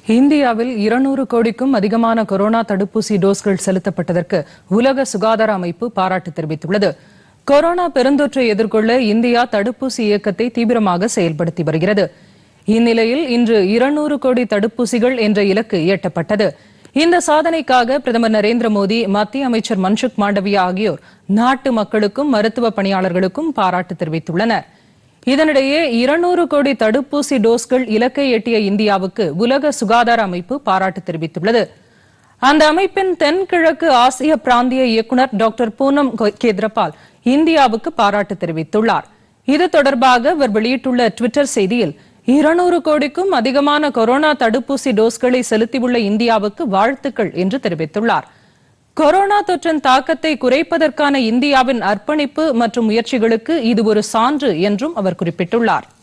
இந்தியாவில் இருநூறு கோடிக்கும் அதிகமான கொரோனா தடுப்பூசி டோஸ்கள் செலுத்தப்பட்டதற்கு உலக சுகாதார அமைப்பு பாராட்டு தெரிவித்துள்ளது கொரோனா பெருந்தொற்றை எதிர்கொள்ள இந்தியா தடுப்பூசி இயக்கத்தை தீவிரமாக செயல்படுத்தி வருகிறது இந்நிலையில் இன்று இருநூறு கோடி தடுப்பூசிகள் என்ற இலக்கு எட்டப்பட்டது இந்த சாதனைக்காக பிரதமர் நரேந்திர மோடி மத்திய அமைச்சர் மன்சுக் மாண்டவியா ஆகியோர் நாட்டு மக்களுக்கும் மருத்துவ பணியாளர்களுக்கும் பாராட்டு தெரிவித்துள்ளனர் இதனிடையே இருநூறு கோடி தடுப்பூசி டோஸ்கள் இலக்கை எட்டிய இந்தியாவுக்கு உலக சுகாதார அமைப்பு பாராட்டு தெரிவித்துள்ளது அந்த அமைப்பின் தென்கிழக்கு ஆசிய பிராந்திய இயக்குனர் டாக்டர் பூனம் கேத்ரபால் இந்தியாவுக்கு பாராட்டு தெரிவித்துள்ளார் இது தொடர்பாக அவர் வெளியிட்டுள்ள டுவிட்டர் செய்தியில் இருநூறு கோடிக்கும் அதிகமான கொரோனா தடுப்பூசி டோஸ்களை செலுத்தியுள்ள இந்தியாவுக்கு வாழ்த்துக்கள் என்று தெரிவித்துள்ளார் கொரோனா தொற்றின் தாக்கத்தை குறைப்பதற்கான இந்தியாவின் அர்ப்பணிப்பு மற்றும் முயற்சிகளுக்கு இது ஒரு சான்று என்றும் அவர் குறிப்பிட்டுள்ளார்